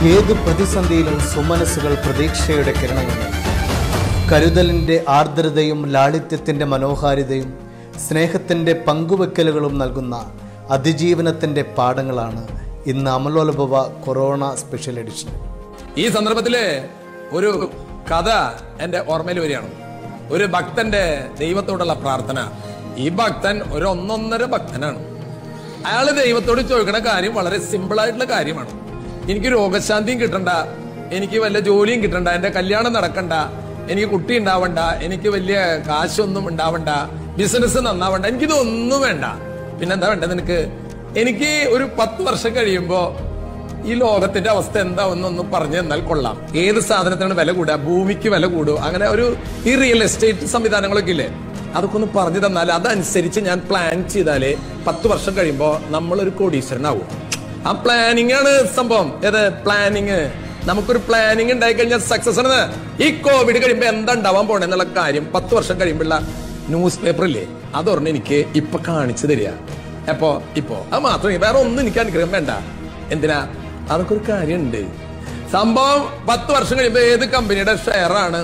ഏത് പ്രതിസന്ധിയിലും സുമനസ്സുകൾ പ്രതീക്ഷയുടെ കിരണങ്ങൾ കരുതലിൻ്റെ ആർദ്രതയും ലാളിത്യത്തിൻ്റെ മനോഹാരിതയും സ്നേഹത്തിൻ്റെ പങ്കുവെക്കലുകളും നൽകുന്ന അതിജീവനത്തിൻ്റെ പാഠങ്ങളാണ് ഇന്ന് അമലോത്ഭവ കൊറോണ സ്പെഷ്യൽ എഡിഷൻ ഈ സന്ദർഭത്തില് ഒരു കഥ എന്റെ ഓർമ്മയിൽ വരികയാണ് ഒരു ഭക്തന്റെ ദൈവത്തോടുള്ള പ്രാർത്ഥന ഈ ഭക്തൻ ഒരു ഒന്നൊന്നര ഭക്തനാണ് അയാള് ദൈവത്തോട് ചോദിക്കുന്ന കാര്യം വളരെ സിമ്പിൾ ആയിട്ടുള്ള കാര്യമാണ് എനിക്ക് രോഗശാന്തിയും കിട്ടണ്ട എനിക്ക് വല്ല ജോലിയും കിട്ടണ്ട എന്റെ കല്യാണം നടക്കണ്ട എനിക്ക് കുട്ടി ഉണ്ടാവണ്ട എനിക്ക് വലിയ കാശൊന്നും ഉണ്ടാവണ്ട ബിസിനസ് നന്നാവണ്ട എനിക്കിതൊന്നും വേണ്ട പിന്നെന്താ വേണ്ടത് നിനക്ക് എനിക്ക് ഒരു പത്ത് വർഷം കഴിയുമ്പോ ഈ ലോകത്തിന്റെ അവസ്ഥ എന്താവെന്നൊന്ന് പറഞ്ഞു തന്നാൽ കൊള്ളാം ഏത് സാധനത്തിനാണ് വില കൂടുക ഭൂമിക്ക് വില കൂടുക അങ്ങനെ ഒരു ഈ റിയൽ എസ്റ്റേറ്റ് സംവിധാനങ്ങളൊക്കെ ഇല്ലേ അതൊക്കെ ഒന്ന് പറഞ്ഞു തന്നാൽ അതനുസരിച്ച് ഞാൻ പ്ലാൻ ചെയ്താലേ പത്ത് വർഷം കഴിയുമ്പോ നമ്മളൊരു കോടീശ്വരനാവും ആ പ്ലാനിങ് ആണ് സംഭവം ഏത് പ്ലാനിങ് നമുക്കൊരു പ്ലാനിങ് ഉണ്ടായി കഴിഞ്ഞാൽ സക്സസ് ആണ് ഈ കോവിഡ് കഴിയുമ്പോ എന്താ ഉണ്ടാവാൻ പോണേ എന്നുള്ള കാര്യം പത്ത് വർഷം കഴിയുമ്പോഴുള്ള ന്യൂസ് പേപ്പർ ഇല്ലേ അതൊരെണ്ണം എനിക്ക് ഇപ്പൊ കാണിച്ചു തരിക എപ്പോ ഇപ്പോ അത് മാത്രമേ വേറെ ഒന്നും എനിക്ക് അനുഗ്രഹം വേണ്ട എന്തിനാ അതൊക്കെ ഒരു കാര്യമുണ്ട് സംഭവം പത്ത് വർഷം കഴിയുമ്പോ ഏത് കമ്പനിയുടെ ഷെയർ ആണ്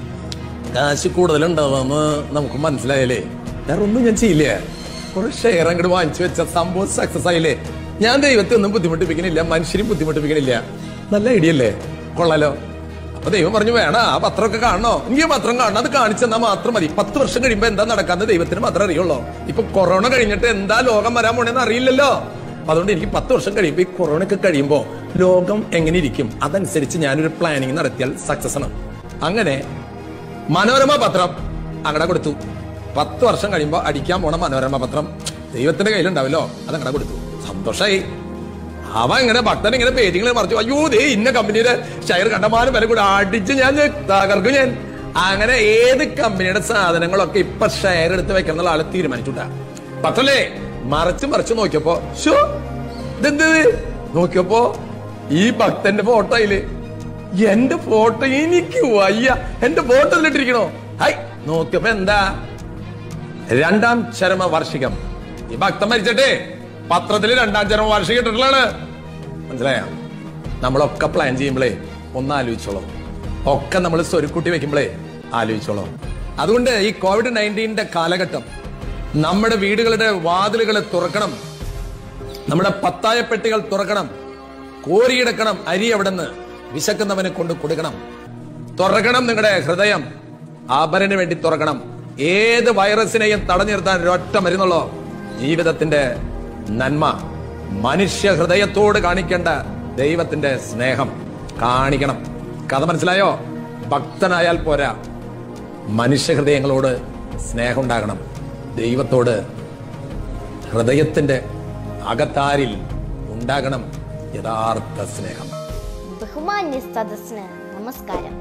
കാശ് കൂടുതലുണ്ടാവുമെന്ന് നമുക്ക് മനസ്സിലായല്ലേ വേറെ ഒന്നും ഞാൻ ചെയ്യില്ല കുറെ ഷെയർ അങ്ങോട്ട് വാങ്ങിച്ചു വെച്ച സംഭവം സക്സസ് ആയില്ലേ ഞാൻ ദൈവത്തെ ഒന്നും ബുദ്ധിമുട്ടിപ്പിക്കണില്ല മനുഷ്യരും ബുദ്ധിമുട്ടിപ്പിക്കണില്ല നല്ല ഐഡിയ അല്ലേ കൊള്ളാലോ അപ്പൊ ദൈവം പറഞ്ഞു വേണ ആ പത്രമൊക്കെ കാണണോ എനിക്ക് പത്രം കാണണം അത് കാണിച്ചെന്നാൽ മാത്രം മതി പത്ത് വർഷം കഴിയുമ്പോ എന്താ നടക്കാന്ന് ദൈവത്തിന് മാത്രമേ അറിയുള്ളൂ ഇപ്പൊ കൊറോണ കഴിഞ്ഞിട്ട് എന്താ ലോകം വരാൻ പോണെന്ന് അറിയില്ലല്ലോ അപ്പൊ അതുകൊണ്ട് എനിക്ക് പത്ത് വർഷം കഴിയുമ്പോ ഈ കൊറോണ ഒക്കെ കഴിയുമ്പോ ലോകം എങ്ങനെ ഇരിക്കും അതനുസരിച്ച് ഞാനൊരു പ്ലാനിങ് നടത്തിയാൽ സക്സസ് ആണ് അങ്ങനെ മനോരമ പത്രം അങ്ങടെ കൊടുത്തു പത്ത് വർഷം കഴിയുമ്പോ അടിക്കാൻ പോണ മനോരമ പത്രം ദൈവത്തിന്റെ കയ്യിലുണ്ടാവല്ലോ അത് അങ്ങടെ കൊടുത്തു സന്തോഷായി അവ ഇങ്ങനെ ഭക്തൻ ഇങ്ങനെ പേജിങ്ങൾ മറിച്ചു അയ്യോ ദേ ഇന്ന കമ്പനിയുടെ ഷെയർ കണ്ടമാനം വില കൂടെ അടിച്ച് ഞാൻ തകർക്കും ഞാൻ അങ്ങനെ ഏത് കമ്പനിയുടെ സാധനങ്ങളൊക്കെ ഇപ്പൊ ഷെയർ എടുത്ത് വെക്കണം എന്നുള്ള ആള് തീരുമാനിച്ചുട്ടാ പത്തല്ലേ മറിച്ച് മറിച്ച് നോക്കിയപ്പോ ഷോ ഇതെന്ത് നോക്കിയപ്പോ ഈ ഭക്തന്റെ ഫോട്ടോ അതില് എന്റെ ഫോട്ടോ എനിക്ക് വയ്യ എന്റെ ഫോട്ടോ ഇതിലിട്ടിരിക്കണോ ഹൈ നോക്കിയപ്പോ എന്താ രണ്ടാം ചരമ വാർഷികം ഈ ഭക്തൻ മരിച്ചട്ടെ പത്രത്തിൽ രണ്ടാം ചരമ വാർഷികം ഇട്ടിട്ടുള്ളതാണ് മനസ്സിലായോ നമ്മളൊക്കെ പ്ലാൻ ചെയ്യുമ്പോഴേ ഒന്ന് ആലോചിച്ചോളൂ ഒക്കെ നമ്മൾ സ്വരുക്കൂട്ടി വെക്കുമ്പോഴേ ആലോചിച്ചോളൂ അതുകൊണ്ട് ഈ കോവിഡ് നയൻറ്റീൻ്റെ കാലഘട്ടം നമ്മുടെ വീടുകളുടെ വാതിലുകൾ തുറക്കണം നമ്മുടെ പത്തായ പെട്ടികൾ തുറക്കണം കോരിയെടുക്കണം അരി അവിടുന്ന് വിശക്കുന്നവനെ കൊണ്ട് കൊടുക്കണം തുറക്കണം നിങ്ങളുടെ ഹൃദയം ആഭരന് വേണ്ടി തുറക്കണം ഏത് വൈറസിനെയും തടഞ്ഞു നിർത്താൻ ഒരൊറ്റ മരുന്നുള്ളോ ജീവിതത്തിന്റെ നന്മ മനുഷ്യ ഹൃദയത്തോട് കാണിക്കേണ്ട ദൈവത്തിന്റെ സ്നേഹം കാണിക്കണം കഥ മനസ്സിലായോ ഭക്തനായാൽ പോരാ മനുഷ്യ ഹൃദയങ്ങളോട് സ്നേഹം ഉണ്ടാകണം ദൈവത്തോട് ഹൃദയത്തിന്റെ അകത്താരിൽ ഉണ്ടാകണം യഥാർത്ഥ സ്നേഹം ബഹുമാന്യ സദസ്സിന് നമസ്കാരം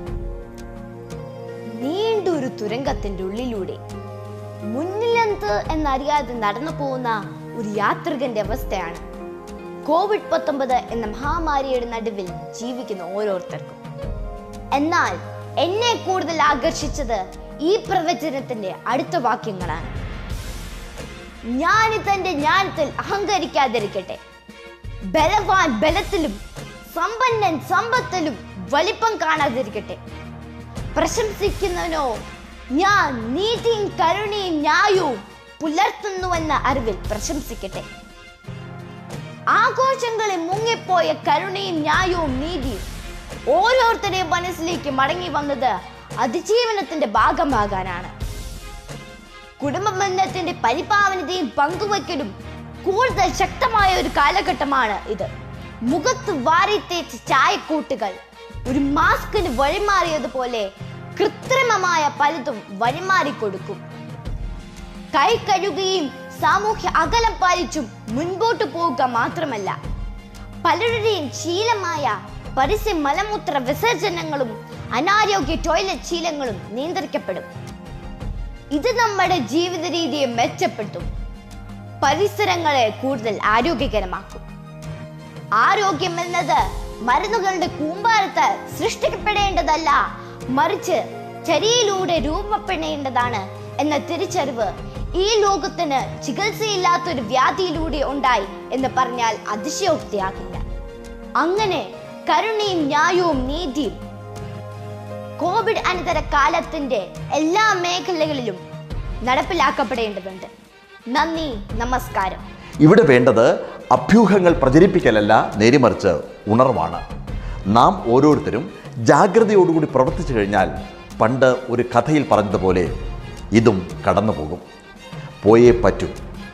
നീണ്ടൊരു തുരങ്കത്തിന്റെ ഉള്ളിലൂടെ മുന്നിലെന്ത് എന്നറിയാതെ നടന്നു പോകുന്ന ഒരു യാത്രികന്റെ അവസ്ഥയാണ് കോവിഡ് പത്തൊമ്പത് എന്ന മഹാമാരിയുടെ നടുവിൽ ജീവിക്കുന്ന ഓരോരുത്തർക്കും എന്നാൽ എന്നെ കൂടുതൽ ആകർഷിച്ചത് ഈ പ്രവചനത്തിന്റെ അടുത്ത വാക്യങ്ങളാണ് ഞാനിതെന്റെ ജ്ഞാനത്തിൽ അഹങ്കരിക്കാതിരിക്കട്ടെ ബലവാൻ ബലത്തിലും സമ്പന്നൻ സമ്പത്തിലും വലിപ്പം കാണാതിരിക്കട്ടെ പ്രശംസിക്കുന്നവനോ ഞാൻ നീതിയും കരുണയും ന്യായവും പുലർത്തുന്നുവെന്ന അറിവിൽ പ്രശംസിക്കട്ടെ ആഘോഷങ്ങളിൽ മുങ്ങിപ്പോയ കരുണയും ന്യായവും നീതിയും ഓരോരുത്തരുടെയും മനസ്സിലേക്ക് മടങ്ങി വന്നത് അതിജീവനത്തിന്റെ ഭാഗമാകാനാണ് കുടുംബ ബന്ധത്തിന്റെ പരിപാവനതയും പങ്കുവയ്ക്കലും കൂടുതൽ ശക്തമായ ഒരു കാലഘട്ടമാണ് ഇത് മുഖത്ത് വാരിത്തേച്ച് ചായക്കൂട്ടുകൾ ഒരു മാസ്കിന് വഴിമാറിയതുപോലെ കൃത്രിമമായ പലതും വഴിമാറിക്കൊടുക്കും കൈ കഴുകുകയും സാമൂഹ്യ അകലം പാലിച്ചും മുൻപോട്ട് പോവുക മാത്രമല്ല പലരുടെയും ശീലമായ പരസ്യ മലമൂത്ര വിസർജനങ്ങളും അനാരോഗ്യ ടോയ്ലറ്റ് ശീലങ്ങളും നിയന്ത്രിക്കപ്പെടും ഇത് നമ്മുടെ ജീവിത രീതിയെ മെച്ചപ്പെടുത്തും പരിസരങ്ങളെ കൂടുതൽ ആരോഗ്യകരമാക്കും ആരോഗ്യം എന്നത് മരുന്നുകളുടെ കൂമ്പാരത്ത് സൃഷ്ടിക്കപ്പെടേണ്ടതല്ല മറിച്ച് ചരിയിലൂടെ രൂപപ്പെടേണ്ടതാണ് എന്ന തിരിച്ചറിവ് ഈ ലോകത്തിന് ചികിത്സയില്ലാത്തൊരു വ്യാധിയിലൂടെ ഉണ്ടായി എന്ന് പറഞ്ഞാൽ അതിശയോക്തിയാകില്ല അങ്ങനെ കരുണയും ന്യായവും നീതിയും കോവിഡ് അനന്തര കാലത്തിന്റെ എല്ലാ മേഖലകളിലും നടപ്പിലാക്കപ്പെടേണ്ടതുണ്ട് നന്ദി നമസ്കാരം ഇവിടെ വേണ്ടത് അഭ്യൂഹങ്ങൾ പ്രചരിപ്പിക്കലല്ല നേരിമറിച്ച് ഉണർവാണ് നാം ഓരോരുത്തരും ജാഗ്രതയോടുകൂടി പ്രവർത്തിച്ചു കഴിഞ്ഞാൽ പണ്ട് ഒരു കഥയിൽ പറഞ്ഞതുപോലെ ഇതും കടന്നു പോകും പോയേ പറ്റൂ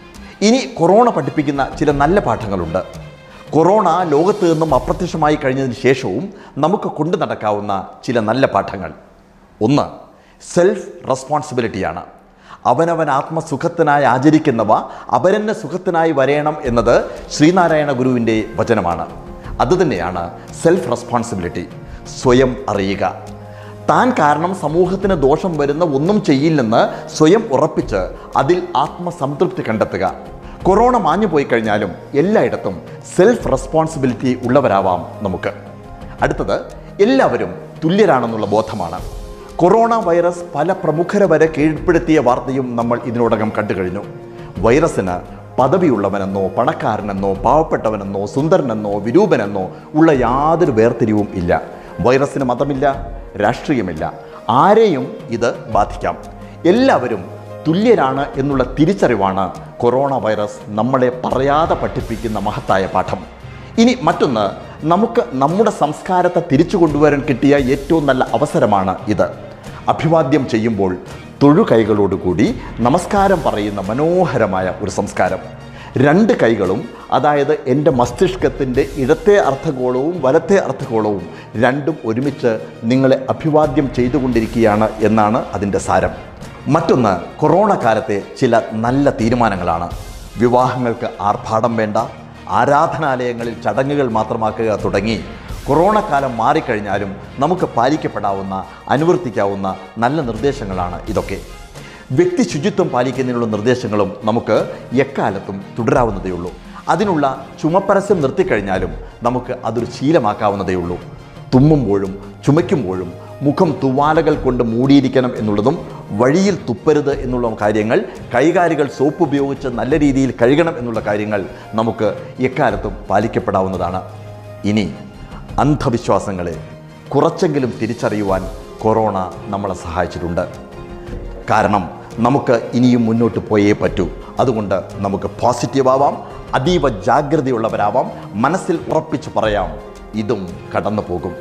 ഇനി കൊറോണ പഠിപ്പിക്കുന്ന ചില നല്ല പാഠങ്ങളുണ്ട് കൊറോണ ലോകത്ത് നിന്നും അപ്രത്യക്ഷമായി കഴിഞ്ഞതിന് ശേഷവും നമുക്ക് കൊണ്ടു നടക്കാവുന്ന ചില നല്ല പാഠങ്ങൾ ഒന്ന് സെൽഫ് റെസ്പോൺസിബിലിറ്റിയാണ് അവനവൻ ആത്മസുഖത്തിനായി ആചരിക്കുന്നവ അപരന് സുഖത്തിനായി വരയണം എന്നത് ശ്രീനാരായണ ഗുരുവിൻ്റെ വചനമാണ് അതുതന്നെയാണ് സെൽഫ് റെസ്പോൺസിബിലിറ്റി സ്വയം അറിയുക താൻ കാരണം സമൂഹത്തിന് ദോഷം വരുന്ന ഒന്നും ചെയ്യില്ലെന്ന് സ്വയം ഉറപ്പിച്ച് അതിൽ ആത്മസംതൃപ്തി കണ്ടെത്തുക കൊറോണ മാഞ്ഞു പോയി കഴിഞ്ഞാലും എല്ലായിടത്തും സെൽഫ് റെസ്പോൺസിബിലിറ്റി ഉള്ളവരാവാം നമുക്ക് അടുത്തത് എല്ലാവരും തുല്യരാണെന്നുള്ള ബോധമാണ് കൊറോണ വൈറസ് പല പ്രമുഖരെ വരെ കീഴ്പ്പെടുത്തിയ വാർത്തയും നമ്മൾ ഇതിനോടകം കണ്ടു കഴിഞ്ഞു വൈറസിന് പദവിയുള്ളവനെന്നോ പണക്കാരനെന്നോ പാവപ്പെട്ടവനെന്നോ സുന്ദരനെന്നോ വിരൂപനെന്നോ ഉള്ള യാതൊരു വേർതിരിവും ഇല്ല വൈറസിന് മതമില്ല രാഷ്ട്രീയമില്ല ആരെയും ഇത് ബാധിക്കാം എല്ലാവരും തുല്യരാണ് എന്നുള്ള തിരിച്ചറിവാണ് കൊറോണ വൈറസ് നമ്മളെ പറയാതെ പഠിപ്പിക്കുന്ന മഹത്തായ പാഠം ഇനി മറ്റൊന്ന് നമുക്ക് നമ്മുടെ സംസ്കാരത്തെ തിരിച്ചു കൊണ്ടുവരാൻ കിട്ടിയ ഏറ്റവും നല്ല അവസരമാണ് ഇത് അഭിവാദ്യം ചെയ്യുമ്പോൾ തൊഴു കൈകളോടുകൂടി നമസ്കാരം പറയുന്ന മനോഹരമായ ഒരു സംസ്കാരം രണ്ട് കൈകളും അതായത് എൻ്റെ മസ്തിഷ്കത്തിൻ്റെ ഇടത്തെ അർത്ഥഗോളവും വലത്തെ അർത്ഥഗോളവും രണ്ടും ഒരുമിച്ച് നിങ്ങളെ അഭിവാദ്യം ചെയ്തുകൊണ്ടിരിക്കുകയാണ് എന്നാണ് അതിൻ്റെ സാരം മറ്റൊന്ന് കൊറോണ കാലത്തെ ചില നല്ല തീരുമാനങ്ങളാണ് വിവാഹങ്ങൾക്ക് ആർഭാടം വേണ്ട ആരാധനാലയങ്ങളിൽ ചടങ്ങുകൾ മാത്രമാക്കുക തുടങ്ങി കൊറോണ കാലം മാറിക്കഴിഞ്ഞാലും നമുക്ക് പാലിക്കപ്പെടാവുന്ന അനുവർത്തിക്കാവുന്ന നല്ല നിർദ്ദേശങ്ങളാണ് ഇതൊക്കെ വ്യക്തി ശുചിത്വം പാലിക്കുന്നതിനുള്ള നിർദ്ദേശങ്ങളും നമുക്ക് എക്കാലത്തും തുടരാവുന്നതേയുള്ളൂ അതിനുള്ള ചുമപ്പരസ്യം നിർത്തിക്കഴിഞ്ഞാലും നമുക്ക് അതൊരു ശീലമാക്കാവുന്നതേയുള്ളൂ തുമ്മുമ്പോഴും ചുമയ്ക്കുമ്പോഴും മുഖം തുവാലകൾ കൊണ്ട് മൂടിയിരിക്കണം എന്നുള്ളതും വഴിയിൽ തുപ്പരുത് എന്നുള്ള കാര്യങ്ങൾ കൈകാലുകൾ സോപ്പ് ഉപയോഗിച്ച് നല്ല രീതിയിൽ കഴുകണം എന്നുള്ള കാര്യങ്ങൾ നമുക്ക് എക്കാലത്തും പാലിക്കപ്പെടാവുന്നതാണ് ഇനി അന്ധവിശ്വാസങ്ങളെ കുറച്ചെങ്കിലും തിരിച്ചറിയുവാൻ കൊറോണ നമ്മളെ സഹായിച്ചിട്ടുണ്ട് കാരണം നമുക്ക് ഇനിയും മുന്നോട്ട് പോയേ പറ്റൂ അതുകൊണ്ട് നമുക്ക് പോസിറ്റീവ് ആവാം അതീവ ജാഗ്രതയുള്ളവരാവാം മനസ്സിൽ ഉറപ്പിച്ച് പറയാം ഇതും കടന്നു പോകും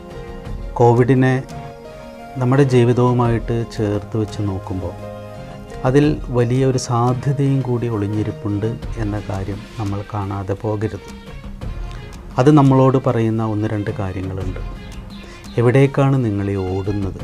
കോവിഡിനെ നമ്മുടെ ജീവിതവുമായിട്ട് ചേർത്ത് വെച്ച് നോക്കുമ്പോൾ അതിൽ വലിയ ഒരു സാധ്യതയും കൂടി ഒളിഞ്ഞിരിപ്പുണ്ട് എന്ന കാര്യം നമ്മൾ കാണാതെ പോകരുത് അത് നമ്മളോട് പറയുന്ന ഒന്ന് രണ്ട് കാര്യങ്ങളുണ്ട് എവിടേക്കാണ് നിങ്ങൾ ഈ ഓടുന്നത്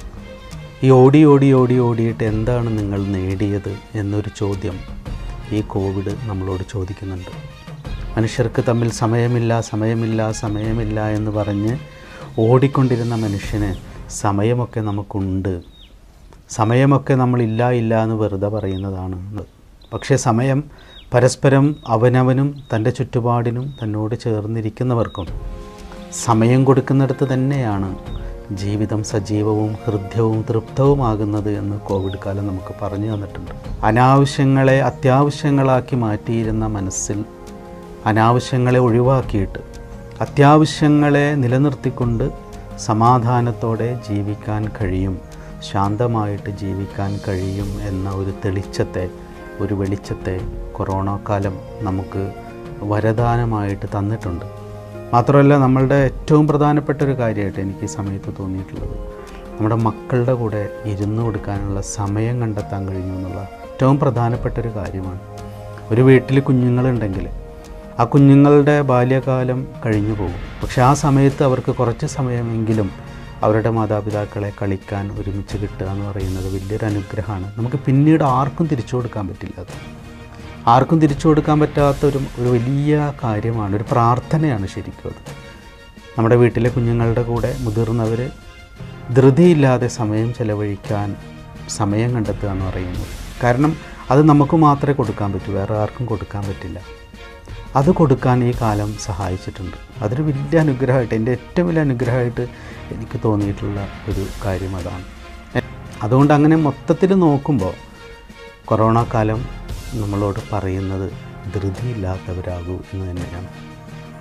ഈ ഓടി ഓടി ഓടി ഓടിയിട്ട് എന്താണ് നിങ്ങൾ നേടിയത് എന്നൊരു ചോദ്യം ഈ കോവിഡ് നമ്മളോട് ചോദിക്കുന്നുണ്ട് മനുഷ്യർക്ക് തമ്മിൽ സമയമില്ല സമയമില്ല സമയമില്ല എന്ന് പറഞ്ഞ് ഓടിക്കൊണ്ടിരുന്ന മനുഷ്യന് സമയമൊക്കെ നമുക്കുണ്ട് സമയമൊക്കെ നമ്മളില്ല ഇല്ല എന്ന് വെറുതെ പറയുന്നതാണ് പക്ഷേ സമയം പരസ്പരം അവനവനും തൻ്റെ ചുറ്റുപാടിനും തന്നോട് ചേർന്നിരിക്കുന്നവർക്കും സമയം കൊടുക്കുന്നിടത്ത് തന്നെയാണ് ജീവിതം സജീവവും ഹൃദ്യവും തൃപ്തവുമാകുന്നത് എന്ന് കോവിഡ് കാലം നമുക്ക് പറഞ്ഞു തന്നിട്ടുണ്ട് അനാവശ്യങ്ങളെ അത്യാവശ്യങ്ങളാക്കി മാറ്റിയിരുന്ന മനസ്സിൽ അനാവശ്യങ്ങളെ ഒഴിവാക്കിയിട്ട് അത്യാവശ്യങ്ങളെ നിലനിർത്തിക്കൊണ്ട് സമാധാനത്തോടെ ജീവിക്കാൻ കഴിയും ശാന്തമായിട്ട് ജീവിക്കാൻ കഴിയും എന്ന ഒരു തെളിച്ചത്തെ ഒരു വെളിച്ചത്തെ കൊറോണ കാലം നമുക്ക് വരദാനമായിട്ട് തന്നിട്ടുണ്ട് മാത്രമല്ല നമ്മളുടെ ഏറ്റവും പ്രധാനപ്പെട്ട ഒരു കാര്യമായിട്ട് എനിക്ക് ഈ സമയത്ത് തോന്നിയിട്ടുള്ളത് നമ്മുടെ മക്കളുടെ കൂടെ ഇരുന്ന് കൊടുക്കാനുള്ള സമയം കണ്ടെത്താൻ കഴിഞ്ഞു എന്നുള്ള ഏറ്റവും പ്രധാനപ്പെട്ട ഒരു കാര്യമാണ് ഒരു വീട്ടിൽ കുഞ്ഞുങ്ങളുണ്ടെങ്കിൽ ആ കുഞ്ഞുങ്ങളുടെ ബാല്യകാലം കഴിഞ്ഞു പോകും പക്ഷെ ആ സമയത്ത് അവർക്ക് കുറച്ച് സമയമെങ്കിലും അവരുടെ മാതാപിതാക്കളെ കളിക്കാൻ ഒരുമിച്ച് കിട്ടുക എന്ന് പറയുന്നത് വലിയൊരു അനുഗ്രഹമാണ് നമുക്ക് പിന്നീട് ആർക്കും തിരിച്ചു കൊടുക്കാൻ പറ്റില്ല അത് ആർക്കും തിരിച്ചു കൊടുക്കാൻ പറ്റാത്ത ഒരു ഒരു വലിയ കാര്യമാണ് ഒരു പ്രാർത്ഥനയാണ് ശരിക്കും അത് നമ്മുടെ വീട്ടിലെ കുഞ്ഞുങ്ങളുടെ കൂടെ മുതിർന്നവർ ധൃതിയില്ലാതെ സമയം ചെലവഴിക്കാൻ സമയം കണ്ടെത്തുക എന്ന് പറയുന്നത് കാരണം അത് നമുക്ക് മാത്രമേ കൊടുക്കാൻ പറ്റൂ വേറെ ആർക്കും കൊടുക്കാൻ പറ്റില്ല അത് കൊടുക്കാൻ ഈ കാലം സഹായിച്ചിട്ടുണ്ട് അതൊരു വലിയ അനുഗ്രഹമായിട്ട് എൻ്റെ ഏറ്റവും വലിയ അനുഗ്രഹമായിട്ട് എനിക്ക് തോന്നിയിട്ടുള്ള ഒരു കാര്യം അതാണ് അതുകൊണ്ട് അങ്ങനെ മൊത്തത്തിൽ നോക്കുമ്പോൾ കൊറോണ കാലം നമ്മളോട് പറയുന്നത് ധൃതിയില്ലാത്തവരാകൂ എന്ന് തന്നെയാണ്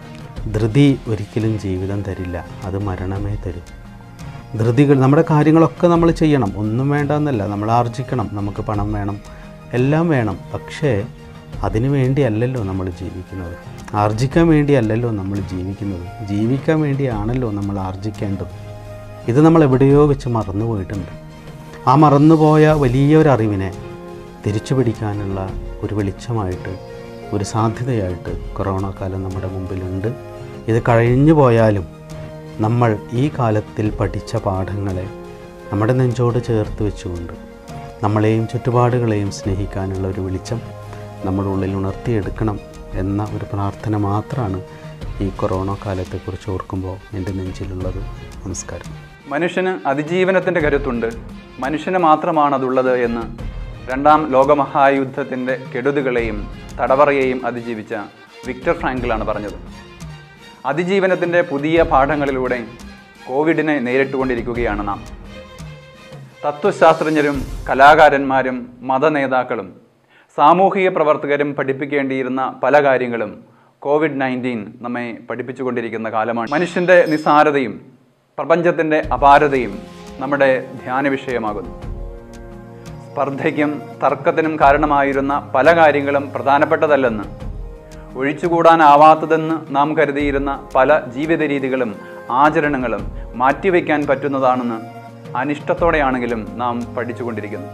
ധൃതി ഒരിക്കലും ജീവിതം തരില്ല അത് മരണമേ തരൂ ധൃതികൾ നമ്മുടെ കാര്യങ്ങളൊക്കെ നമ്മൾ ചെയ്യണം ഒന്നും വേണ്ട എന്നല്ല നമ്മൾ ആർജിക്കണം നമുക്ക് പണം വേണം എല്ലാം വേണം പക്ഷേ അതിനു വേണ്ടിയല്ലല്ലോ നമ്മൾ ജീവിക്കുന്നത് ആർജിക്കാൻ വേണ്ടിയല്ലല്ലോ നമ്മൾ ജീവിക്കുന്നത് ജീവിക്കാൻ വേണ്ടിയാണല്ലോ നമ്മൾ ആർജിക്കേണ്ടത് ഇത് നമ്മൾ എവിടെയോ വെച്ച് മറന്നു പോയിട്ടുണ്ട് ആ മറന്നുപോയ വലിയൊരറിവിനെ തിരിച്ചു പിടിക്കാനുള്ള ഒരു വെളിച്ചമായിട്ട് ഒരു സാധ്യതയായിട്ട് കൊറോണ കാലം നമ്മുടെ മുമ്പിലുണ്ട് ഇത് കഴിഞ്ഞു പോയാലും നമ്മൾ ഈ കാലത്തിൽ പഠിച്ച പാഠങ്ങളെ നമ്മുടെ നെഞ്ചോട് ചേർത്ത് വെച്ചുകൊണ്ട് നമ്മളെയും ചുറ്റുപാടുകളെയും സ്നേഹിക്കാനുള്ള ഒരു വെളിച്ചം നമ്മുടെ ഉള്ളിൽ ഉണർത്തിയെടുക്കണം എന്ന ഒരു പ്രാർത്ഥന മാത്രമാണ് ഈ കൊറോണ കാലത്തെക്കുറിച്ച് ഓർക്കുമ്പോൾ എൻ്റെ നെഞ്ചിലുള്ളത് നമസ്കാരം മനുഷ്യന് അതിജീവനത്തിൻ്റെ കരുത്തുണ്ട് മനുഷ്യന് മാത്രമാണ് അതുള്ളത് എന്ന് രണ്ടാം ലോകമഹായുദ്ധത്തിൻ്റെ കെടുതികളെയും തടവറയെയും അതിജീവിച്ച വിക്ടർ ഫ്രാങ്കിളാണ് പറഞ്ഞത് അതിജീവനത്തിൻ്റെ പുതിയ പാഠങ്ങളിലൂടെ കോവിഡിനെ നേരിട്ടുകൊണ്ടിരിക്കുകയാണ് നാം തത്വശാസ്ത്രജ്ഞരും കലാകാരന്മാരും മതനേതാക്കളും സാമൂഹിക പ്രവർത്തകരും പഠിപ്പിക്കേണ്ടിയിരുന്ന പല കാര്യങ്ങളും കോവിഡ് നയൻറ്റീൻ നമ്മെ പഠിപ്പിച്ചുകൊണ്ടിരിക്കുന്ന കാലമാണ് മനുഷ്യൻ്റെ നിസാരതയും പ്രപഞ്ചത്തിൻ്റെ അപാരതയും നമ്മുടെ ധ്യാന വിഷയമാകുന്നു സ്പർദ്ധയ്ക്കും തർക്കത്തിനും കാരണമായിരുന്ന പല കാര്യങ്ങളും പ്രധാനപ്പെട്ടതല്ലെന്ന് ഒഴിച്ചുകൂടാനാവാത്തതെന്ന് നാം കരുതിയിരുന്ന പല ജീവിത രീതികളും ആചരണങ്ങളും മാറ്റിവെക്കാൻ പറ്റുന്നതാണെന്ന് അനിഷ്ടത്തോടെയാണെങ്കിലും നാം പഠിച്ചുകൊണ്ടിരിക്കുന്നു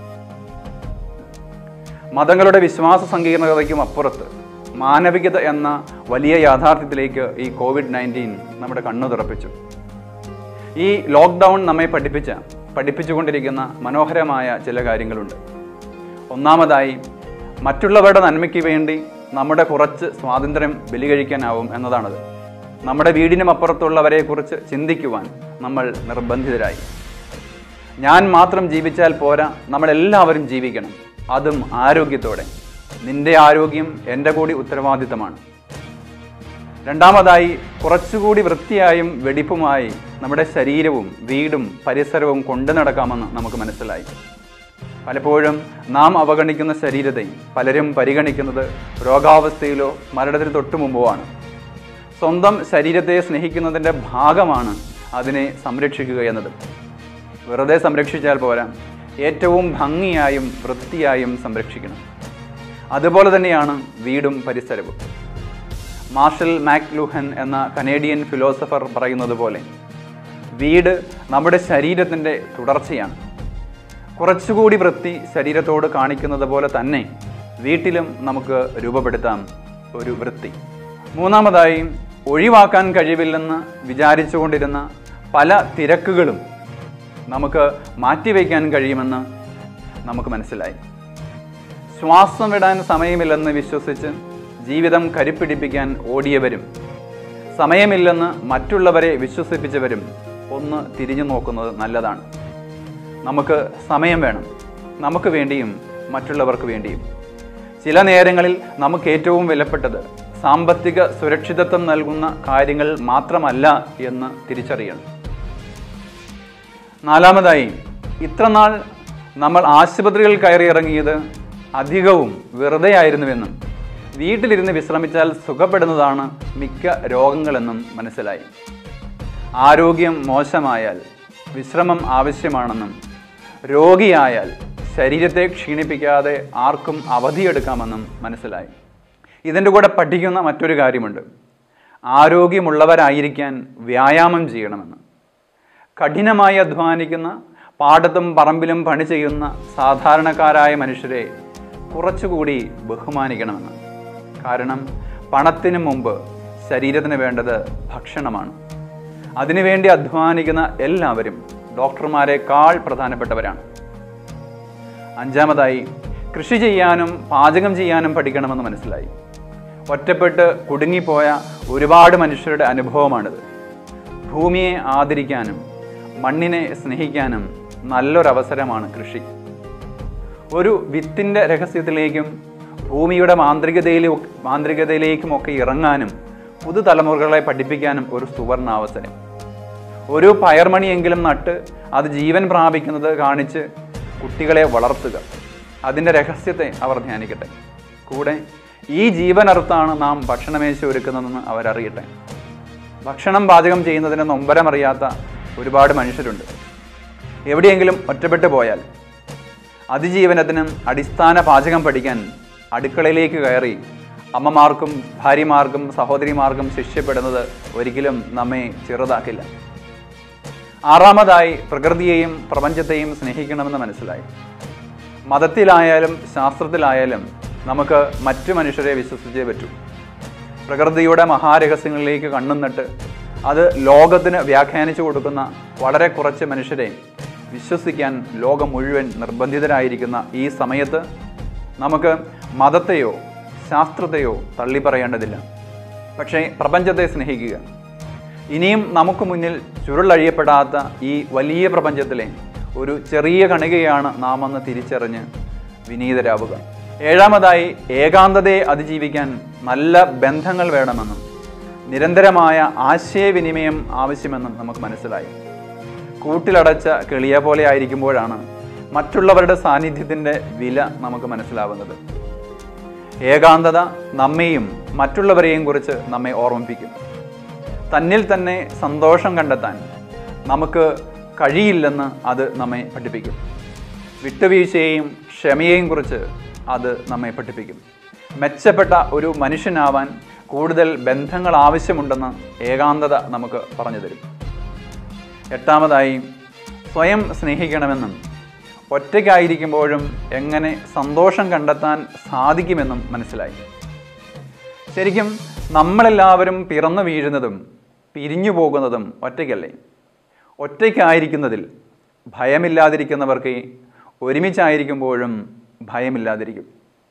മതങ്ങളുടെ വിശ്വാസ സങ്കീർണതയ്ക്കും അപ്പുറത്ത് മാനവികത എന്ന വലിയ യാഥാർത്ഥ്യത്തിലേക്ക് ഈ കോവിഡ് നയൻറ്റീൻ നമ്മുടെ കണ്ണു തുറപ്പിച്ചു ഈ ലോക്ക്ഡൗൺ നമ്മെ പഠിപ്പിച്ച പഠിപ്പിച്ചുകൊണ്ടിരിക്കുന്ന മനോഹരമായ ചില കാര്യങ്ങളുണ്ട് ഒന്നാമതായി മറ്റുള്ളവരുടെ നന്മയ്ക്ക് വേണ്ടി നമ്മുടെ കുറച്ച് സ്വാതന്ത്ര്യം ബലികഴിക്കാനാവും എന്നതാണത് നമ്മുടെ വീടിനും അപ്പുറത്തുള്ളവരെക്കുറിച്ച് ചിന്തിക്കുവാൻ നമ്മൾ നിർബന്ധിതരായി ഞാൻ മാത്രം ജീവിച്ചാൽ പോരാ നമ്മളെല്ലാവരും ജീവിക്കണം അതും ആരോഗ്യത്തോടെ നിന്റെ ആരോഗ്യം എൻ്റെ കൂടി ഉത്തരവാദിത്തമാണ് രണ്ടാമതായി കുറച്ചുകൂടി വൃത്തിയായും വെടിപ്പുമായി നമ്മുടെ ശരീരവും വീടും പരിസരവും കൊണ്ടു നടക്കാമെന്ന് നമുക്ക് മനസ്സിലായി പലപ്പോഴും നാം അവഗണിക്കുന്ന ശരീരത്തെ പലരും പരിഗണിക്കുന്നത് രോഗാവസ്ഥയിലോ മരണത്തിന് തൊട്ടു മുമ്പോ ആണ് സ്വന്തം ശരീരത്തെ സ്നേഹിക്കുന്നതിൻ്റെ ഭാഗമാണ് അതിനെ സംരക്ഷിക്കുക എന്നത് വെറുതെ സംരക്ഷിച്ചാൽ പോരാ ഏറ്റവും ഭംഗിയായും വൃത്തിയായും സംരക്ഷിക്കണം അതുപോലെ തന്നെയാണ് വീടും പരിസരവും മാർഷൽ മാക്ലൂഹൻ എന്ന കനേഡിയൻ ഫിലോസഫർ പറയുന്നത് പോലെ വീട് നമ്മുടെ ശരീരത്തിൻ്റെ തുടർച്ചയാണ് കുറച്ചുകൂടി വൃത്തി ശരീരത്തോട് കാണിക്കുന്നത് പോലെ തന്നെ വീട്ടിലും നമുക്ക് രൂപപ്പെടുത്താം ഒരു വൃത്തി മൂന്നാമതായി ഒഴിവാക്കാൻ കഴിവില്ലെന്ന് വിചാരിച്ചുകൊണ്ടിരുന്ന പല തിരക്കുകളും നമുക്ക് മാറ്റിവെക്കാൻ കഴിയുമെന്ന് നമുക്ക് മനസ്സിലായി ശ്വാസം വിടാൻ സമയമില്ലെന്ന് വിശ്വസിച്ച് ജീവിതം കരുപ്പിടിപ്പിക്കാൻ ഓടിയവരും സമയമില്ലെന്ന് മറ്റുള്ളവരെ വിശ്വസിപ്പിച്ചവരും ഒന്ന് തിരിഞ്ഞു നോക്കുന്നത് നല്ലതാണ് നമുക്ക് സമയം വേണം നമുക്ക് വേണ്ടിയും മറ്റുള്ളവർക്ക് വേണ്ടിയും ചില നേരങ്ങളിൽ നമുക്ക് ഏറ്റവും വിലപ്പെട്ടത് സാമ്പത്തിക സുരക്ഷിതത്വം നൽകുന്ന കാര്യങ്ങൾ മാത്രമല്ല എന്ന് തിരിച്ചറിയണം നാലാമതായി ഇത്രനാൾ നമ്മൾ ആശുപത്രികളിൽ കയറിയിറങ്ങിയത് അധികവും വെറുതെയായിരുന്നുവെന്നും വീട്ടിലിരുന്ന് വിശ്രമിച്ചാൽ സുഖപ്പെടുന്നതാണ് മിക്ക രോഗങ്ങളെന്നും മനസ്സിലായി ആരോഗ്യം മോശമായാൽ വിശ്രമം ആവശ്യമാണെന്നും രോഗിയായാൽ ശരീരത്തെ ക്ഷീണിപ്പിക്കാതെ ആർക്കും അവധിയെടുക്കാമെന്നും മനസ്സിലായി ഇതിൻ്റെ കൂടെ പഠിക്കുന്ന മറ്റൊരു കാര്യമുണ്ട് ആരോഗ്യമുള്ളവരായിരിക്കാൻ വ്യായാമം ചെയ്യണമെന്ന് കഠിനമായി അധ്വാനിക്കുന്ന പാടത്തും പറമ്പിലും പണി ചെയ്യുന്ന സാധാരണക്കാരായ മനുഷ്യരെ കുറച്ചുകൂടി ബഹുമാനിക്കണമെന്ന് കാരണം പണത്തിന് മുമ്പ് ശരീരത്തിന് വേണ്ടത് ഭക്ഷണമാണ് അതിനുവേണ്ടി അധ്വാനിക്കുന്ന എല്ലാവരും ഡോക്ടർമാരെക്കാൾ പ്രധാനപ്പെട്ടവരാണ് അഞ്ചാമതായി കൃഷി ചെയ്യാനും പാചകം ചെയ്യാനും പഠിക്കണമെന്ന് മനസ്സിലായി ഒറ്റപ്പെട്ട് കുടുങ്ങിപ്പോയ ഒരുപാട് മനുഷ്യരുടെ അനുഭവമാണിത് ഭൂമിയെ ആദരിക്കാനും മണ്ണിനെ സ്നേഹിക്കാനും നല്ലൊരവസരമാണ് കൃഷി ഒരു വിത്തിൻ്റെ രഹസ്യത്തിലേക്കും ഭൂമിയുടെ മാന്ത്രികതയിലും മാന്ത്രികതയിലേക്കുമൊക്കെ ഇറങ്ങാനും പുതുതലമുറകളെ പഠിപ്പിക്കാനും ഒരു സുവർണാവസരം ഒരു പയർമണിയെങ്കിലും നട്ട് അത് ജീവൻ പ്രാപിക്കുന്നത് കാണിച്ച് കുട്ടികളെ വളർത്തുക അതിൻ്റെ രഹസ്യത്തെ അവർ ധ്യാനിക്കട്ടെ കൂടെ ഈ ജീവനർത്താണ് നാം ഭക്ഷണമേശ ഒരുക്കുന്നതെന്ന് അവരറിയട്ടെ ഭക്ഷണം പാചകം ചെയ്യുന്നതിന് നൊമ്പരമറിയാത്ത ഒരുപാട് മനുഷ്യരുണ്ട് എവിടെയെങ്കിലും ഒറ്റപ്പെട്ടു പോയാൽ അതിജീവനത്തിനും അടിസ്ഥാന പാചകം പഠിക്കാൻ അടുക്കളയിലേക്ക് കയറി അമ്മമാർക്കും ഭാര്യമാർക്കും സഹോദരിമാർക്കും ശിഷ്യപ്പെടുന്നത് ഒരിക്കലും നമ്മെ ചെറുതാക്കില്ല ആറാമതായി പ്രകൃതിയെയും പ്രപഞ്ചത്തെയും സ്നേഹിക്കണമെന്ന് മനസ്സിലായി മതത്തിലായാലും ശാസ്ത്രത്തിലായാലും നമുക്ക് മറ്റു മനുഷ്യരെ വിശ്വസിച്ചേ പറ്റൂ പ്രകൃതിയുടെ മഹാരഹസ്യങ്ങളിലേക്ക് കണ്ണുന്നിട്ട് അത് ലോകത്തിന് വ്യാഖ്യാനിച്ചു കൊടുക്കുന്ന വളരെ കുറച്ച് മനുഷ്യരെ വിശ്വസിക്കാൻ ലോകം മുഴുവൻ നിർബന്ധിതരായിരിക്കുന്ന ഈ സമയത്ത് നമുക്ക് മതത്തെയോ ശാസ്ത്രത്തെയോ തള്ളിപ്പറയേണ്ടതില്ല പക്ഷേ പ്രപഞ്ചത്തെ സ്നേഹിക്കുക ഇനിയും നമുക്ക് മുന്നിൽ ചുരുളഴിയപ്പെടാത്ത ഈ വലിയ പ്രപഞ്ചത്തിലെ ഒരു ചെറിയ കണികയാണ് നാം എന്ന് തിരിച്ചറിഞ്ഞ് വിനീതരാവുക ഏഴാമതായി ഏകാന്തതയെ അതിജീവിക്കാൻ നല്ല ബന്ധങ്ങൾ വേണമെന്നും നിരന്തരമായ ആശയവിനിമയം ആവശ്യമെന്നും നമുക്ക് മനസ്സിലായി കൂട്ടിലടച്ച കിളിയ പോലെ ആയിരിക്കുമ്പോഴാണ് മറ്റുള്ളവരുടെ സാന്നിധ്യത്തിൻ്റെ വില നമുക്ക് മനസ്സിലാവുന്നത് ഏകാന്തത നമ്മെയും മറ്റുള്ളവരെയും കുറിച്ച് നമ്മെ ഓർമ്മിപ്പിക്കും തന്നിൽ തന്നെ സന്തോഷം കണ്ടെത്താൻ നമുക്ക് കഴിയില്ലെന്ന് അത് നമ്മെ പഠിപ്പിക്കും വിട്ടുവീഴ്ചയെയും ക്ഷമയെയും കുറിച്ച് അത് നമ്മെ പഠിപ്പിക്കും മെച്ചപ്പെട്ട ഒരു മനുഷ്യനാവാൻ കൂടുതൽ ബന്ധങ്ങൾ ആവശ്യമുണ്ടെന്ന് ഏകാന്തത നമുക്ക് പറഞ്ഞു തരും എട്ടാമതായി സ്വയം സ്നേഹിക്കണമെന്നും ഒറ്റയ്ക്കായിരിക്കുമ്പോഴും എങ്ങനെ സന്തോഷം കണ്ടെത്താൻ സാധിക്കുമെന്നും മനസ്സിലായി ശരിക്കും നമ്മളെല്ലാവരും പിറന്നു വീഴുന്നതും പിരിഞ്ഞു പോകുന്നതും ഒറ്റയ്ക്കല്ലേ ഒറ്റയ്ക്കായിരിക്കുന്നതിൽ ഭയമില്ലാതിരിക്കുന്നവർക്ക് ഒരുമിച്ചായിരിക്കുമ്പോഴും ഭയമില്ലാതിരിക്കും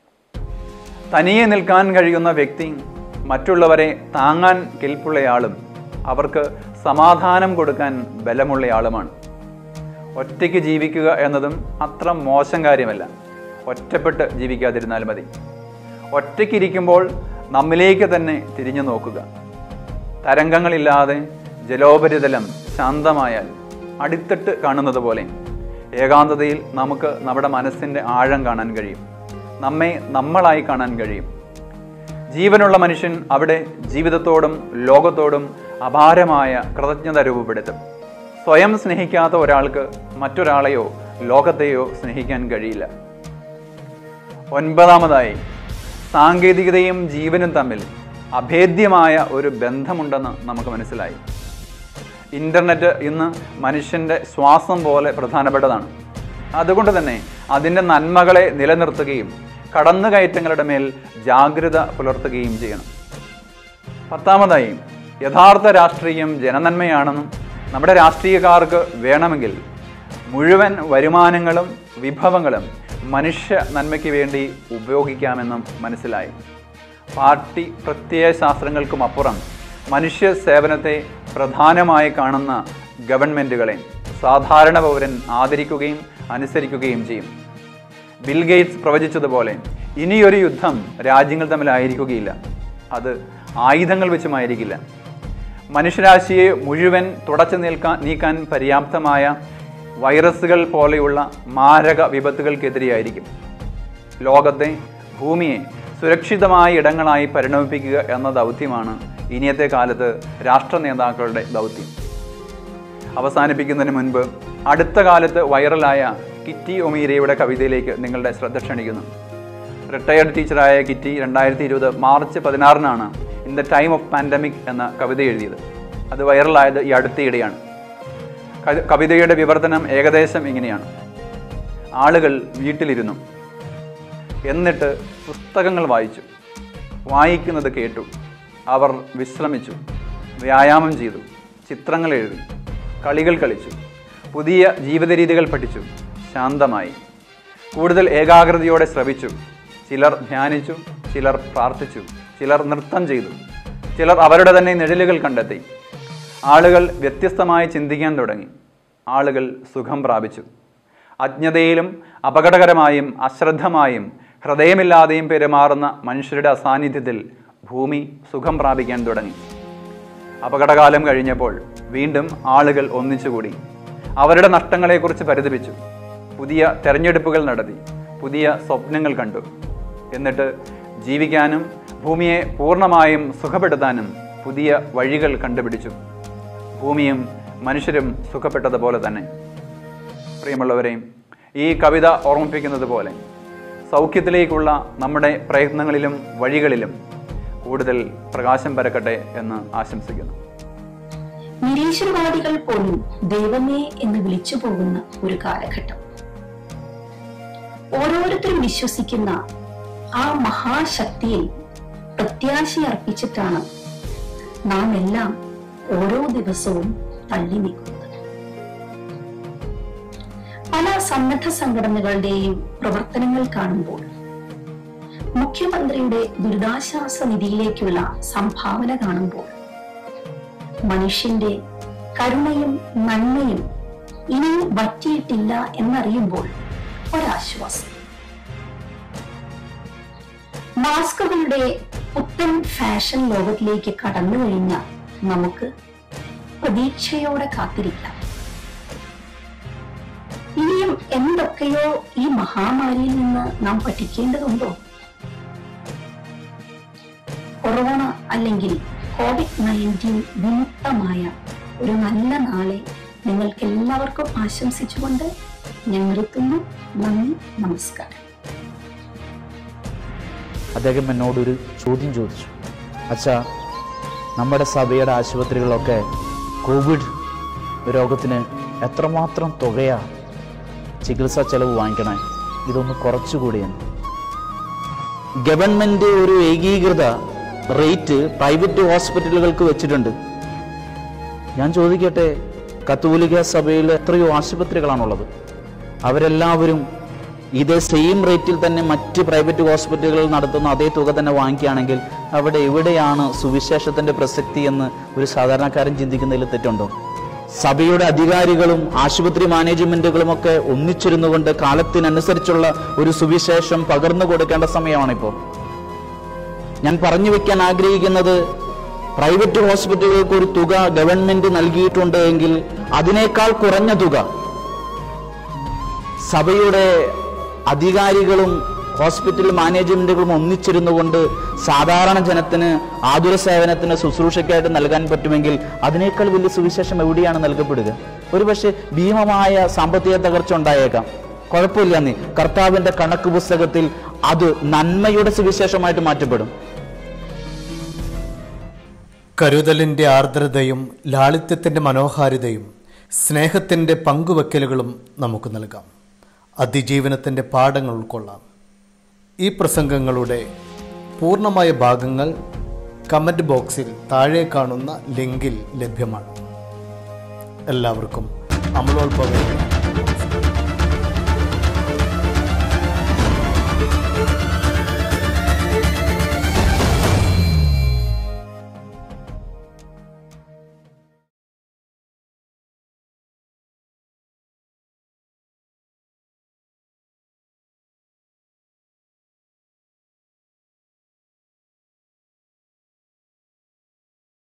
തനിയെ നിൽക്കാൻ കഴിയുന്ന വ്യക്തി മറ്റുള്ളവരെ താങ്ങാൻ കെൽപ്പുള്ളയാളും അവർക്ക് സമാധാനം കൊടുക്കാൻ ബലമുള്ളയാളുമാണ് ഒറ്റയ്ക്ക് ജീവിക്കുക എന്നതും അത്ര മോശം കാര്യമല്ല ഒറ്റപ്പെട്ട് ജീവിക്കാതിരുന്നാൽ മതി ഒറ്റയ്ക്കിരിക്കുമ്പോൾ നമ്മിലേക്ക് തന്നെ തിരിഞ്ഞു നോക്കുക തരംഗങ്ങളില്ലാതെ ജലോപരിതലം ശാന്തമായാൽ അടിത്തട്ട് കാണുന്നത് പോലെ ഏകാന്തതയിൽ നമുക്ക് നമ്മുടെ മനസ്സിൻ്റെ ആഴം കാണാൻ കഴിയും നമ്മെ നമ്മളായി കാണാൻ കഴിയും ജീവനുള്ള മനുഷ്യൻ അവിടെ ജീവിതത്തോടും ലോകത്തോടും അപാരമായ കൃതജ്ഞത രൂപപ്പെടുത്തും സ്വയം സ്നേഹിക്കാത്ത ഒരാൾക്ക് മറ്റൊരാളെയോ ലോകത്തെയോ സ്നേഹിക്കാൻ കഴിയില്ല ഒൻപതാമതായി സാങ്കേതികതയും ജീവനും തമ്മിൽ അഭേദ്യമായ ഒരു ബന്ധമുണ്ടെന്ന് നമുക്ക് മനസ്സിലായി ഇൻ്റർനെറ്റ് ഇന്ന് മനുഷ്യൻ്റെ ശ്വാസം പോലെ പ്രധാനപ്പെട്ടതാണ് അതുകൊണ്ട് തന്നെ അതിൻ്റെ നന്മകളെ നിലനിർത്തുകയും കടന്നുകയറ്റങ്ങളുടെ മേൽ ജാഗ്രത പുലർത്തുകയും ചെയ്യണം പത്താമതായി യഥാർത്ഥ രാഷ്ട്രീയം ജനനന്മയാണെന്നും നമ്മുടെ രാഷ്ട്രീയക്കാർക്ക് വേണമെങ്കിൽ മുഴുവൻ വരുമാനങ്ങളും വിഭവങ്ങളും മനുഷ്യ നന്മയ്ക്ക് വേണ്ടി ഉപയോഗിക്കാമെന്നും മനസ്സിലായി പാർട്ടി പ്രത്യയ ശാസ്ത്രങ്ങൾക്കും അപ്പുറം മനുഷ്യ സേവനത്തെ പ്രധാനമായി കാണുന്ന ഗവൺമെൻറ്റുകളെ സാധാരണ പൗരൻ ആദരിക്കുകയും അനുസരിക്കുകയും ചെയ്യും ബിൽ ഗേറ്റ്സ് പ്രവചിച്ചതുപോലെ ഇനിയൊരു യുദ്ധം രാജ്യങ്ങൾ തമ്മിലായിരിക്കുകയില്ല അത് ആയുധങ്ങൾ വെച്ചുമായിരിക്കില്ല മനുഷ്യരാശിയെ മുഴുവൻ തുടച്ചു നിൽക്കാൻ നീക്കാൻ പര്യാപ്തമായ വൈറസുകൾ പോലെയുള്ള മാരക വിപത്തുകൾക്കെതിരെയായിരിക്കും ലോകത്തെ ഭൂമിയെ സുരക്ഷിതമായ ഇടങ്ങളായി പരിണമിപ്പിക്കുക എന്ന ദൗത്യമാണ് ഇനിയത്തെ കാലത്ത് രാഷ്ട്ര നേതാക്കളുടെ ദൗത്യം അവസാനിപ്പിക്കുന്നതിന് മുൻപ് അടുത്ത കാലത്ത് വൈറലായ കിറ്റി ഒമീരയുടെ കവിതയിലേക്ക് നിങ്ങളുടെ ശ്രദ്ധ ക്ഷണിക്കുന്നു റിട്ടയർഡ് ടീച്ചറായ കിറ്റി രണ്ടായിരത്തി ഇരുപത് മാർച്ച് പതിനാറിനാണ് in the time of pandemic എന്ന കവിത എഴുതിയത് അത് വൈറലായത് ഈ അടുത്തിടെയാണ് ക- കവിതയുടെ വിവർത്തനം ഏകദേശം ഇങ്ങനെയാണ് ആളുകൾ വീട്ടിലിരുന്നു എന്നിട്ട് പുസ്തകങ്ങൾ വായിച്ചു വായിക്കുന്നത് കേട്ടു അവർ വിശ്രമിച്ചു വ്യായാമം ചെയ്തു ചിത്രങ്ങൾ എഴുതി കളികൾ കളിച്ചു പുതിയ ജീവിത രീതികൾ പഠിച്ചു ശാന്തമായി കൂടുതൽ ഏകാഗ്രതയോടെ ശ്രവിച്ചു ചിലർ ധ്യാനിച്ചു ചിലർ പ്രാർത്ഥിച്ചു ചിലർ നൃത്തം ചെയ്തു ചിലർ അവരുടെ തന്നെ നിഴലുകൾ കണ്ടെത്തി ആളുകൾ വ്യത്യസ്തമായി ചിന്തിക്കാൻ തുടങ്ങി ആളുകൾ സുഖം പ്രാപിച്ചു അജ്ഞതയിലും അപകടകരമായും അശ്രദ്ധമായും ഹൃദയമില്ലാതെയും പെരുമാറുന്ന മനുഷ്യരുടെ അസാന്നിധ്യത്തിൽ ഭൂമി സുഖം പ്രാപിക്കാൻ തുടങ്ങി അപകടകാലം കഴിഞ്ഞപ്പോൾ വീണ്ടും ആളുകൾ ഒന്നിച്ചുകൂടി അവരുടെ നഷ്ടങ്ങളെക്കുറിച്ച് പരിതപിച്ചു പുതിയ തെരഞ്ഞെടുപ്പുകൾ നടത്തി പുതിയ സ്വപ്നങ്ങൾ കണ്ടു എന്നിട്ട് ജീവിക്കാനും ഭൂമിയെ പൂർണ്ണമായും സുഖപ്പെടുത്താനും പുതിയ വഴികൾ കണ്ടുപിടിച്ചു ഭൂമിയും മനുഷ്യരും സുഖപ്പെട്ടതുപോലെ തന്നെ പ്രിയമുള്ളവരെയും ഈ കവിത ഓർമ്മിപ്പിക്കുന്നത് പോലെ സൗഖ്യത്തിലേക്കുള്ള നമ്മുടെ പ്രയത്നങ്ങളിലും വഴികളിലും കൂടുതൽ പ്രകാശം പരക്കട്ടെ എന്ന് ആശംസിക്കുന്നു നിരീശ്വരവാദികൾ പോലും ദൈവമേ എന്ന് വിളിച്ചു പോകുന്ന ഒരു കാലഘട്ടം ഓരോരുത്തരും വിശ്വസിക്കുന്ന ആ മഹാശക്തിയിൽ പ്രത്യാശ അർപ്പിച്ചിട്ടാണ് നാം എല്ലാം ഓരോ ദിവസവും തള്ളി നീക്കുന്നത് പല സന്നദ്ധ സംഘടനകളുടെയും പ്രവർത്തനങ്ങൾ കാണുമ്പോൾ മുഖ്യമന്ത്രിയുടെ ദുരിതാശ്വാസ നിധിയിലേക്കുള്ള സംഭാവന കാണുമ്പോൾ മനുഷ്യന്റെ കരുണയും നന്മയും ഇനിയും വറ്റിയിട്ടില്ല എന്നറിയുമ്പോൾ ഒരാശ്വാസം മാസ്കുകളുടെ പുത്തൻ ഫാഷൻ ലോകത്തിലേക്ക് കടന്നു കഴിഞ്ഞ നമുക്ക് പ്രതീക്ഷയോടെ കാത്തിരിക്കാം ഇനിയും എന്തൊക്കെയോ ഈ മഹാമാരിയിൽ നിന്ന് നാം പഠിക്കേണ്ടതുണ്ടോ കൊറോണ അല്ലെങ്കിൽ കോവിഡ് നയൻറ്റീൻ വിമുക്തമായ ഒരു നല്ല നാളെ നിങ്ങൾക്ക് എല്ലാവർക്കും ആശംസിച്ചുകൊണ്ട് ഞാൻ നിർത്തുന്നു നന്ദി നമസ്കാരം അദ്ദേഹം എന്നോടൊരു ചോദ്യം ചോദിച്ചു അച്ഛാ നമ്മുടെ സഭയുടെ ആശുപത്രികളിലൊക്കെ കോവിഡ് രോഗത്തിന് എത്രമാത്രം തുകയാ ചികിത്സാ ചെലവ് വാങ്ങിക്കണേ ഇതൊന്ന് കുറച്ചുകൂടിയെന്ന് ഗവൺമെൻറ് ഒരു ഏകീകൃത റേറ്റ് പ്രൈവറ്റ് ഹോസ്പിറ്റലുകൾക്ക് വെച്ചിട്ടുണ്ട് ഞാൻ ചോദിക്കട്ടെ കത്തോലിക്ക സഭയിൽ എത്രയോ ആശുപത്രികളാണുള്ളത് അവരെല്ലാവരും ഇതേ സെയിം റേറ്റിൽ തന്നെ മറ്റ് പ്രൈവറ്റ് ഹോസ്പിറ്റലുകൾ നടത്തുന്ന അതേ തുക തന്നെ വാങ്ങിക്കുകയാണെങ്കിൽ അവിടെ എവിടെയാണ് സുവിശേഷത്തിന്റെ പ്രസക്തി എന്ന് ഒരു സാധാരണക്കാരൻ ചിന്തിക്കുന്നതിൽ തെറ്റുണ്ടോ സഭയുടെ അധികാരികളും ആശുപത്രി മാനേജ്മെന്റുകളും ഒക്കെ ഒന്നിച്ചിരുന്നുകൊണ്ട് കാലത്തിനനുസരിച്ചുള്ള ഒരു സുവിശേഷം പകർന്നു കൊടുക്കേണ്ട സമയമാണിപ്പോൾ ഞാൻ പറഞ്ഞു വെക്കാൻ ആഗ്രഹിക്കുന്നത് പ്രൈവറ്റ് ഹോസ്പിറ്റലുകൾക്ക് ഒരു തുക ഗവൺമെന്റ് നൽകിയിട്ടുണ്ട് എങ്കിൽ അതിനേക്കാൾ കുറഞ്ഞ തുക സഭയുടെ അധികാരികളും ഹോസ്പിറ്റൽ മാനേജ്മെന്റുകളും ഒന്നിച്ചിരുന്നു കൊണ്ട് സാധാരണ ജനത്തിന് ആതുര സേവനത്തിന് ശുശ്രൂഷയ്ക്കായിട്ട് നൽകാൻ പറ്റുമെങ്കിൽ അതിനേക്കാൾ വലിയ സുവിശേഷം എവിടെയാണ് നൽകപ്പെടുക ഒരുപക്ഷെ ഭീമമായ സാമ്പത്തിക തകർച്ച ഉണ്ടായേക്കാം കുഴപ്പമില്ല നീ കർത്താവിന്റെ കണക്ക് പുസ്തകത്തിൽ അത് നന്മയുടെ സുവിശേഷമായിട്ട് മാറ്റപ്പെടും കരുതലിൻ്റെ ആർദ്രതയും ലാളിത്യത്തിൻ്റെ മനോഹാരിതയും സ്നേഹത്തിൻ്റെ പങ്കുവെക്കലുകളും നമുക്ക് നൽകാം അതിജീവനത്തിൻ്റെ പാഠങ്ങൾ ഉൾക്കൊള്ളാം ഈ പ്രസംഗങ്ങളുടെ പൂർണ്ണമായ ഭാഗങ്ങൾ കമൻറ്റ് ബോക്സിൽ താഴെ കാണുന്ന ലിങ്കിൽ ലഭ്യമാണ് എല്ലാവർക്കും അമലോത്ഭവ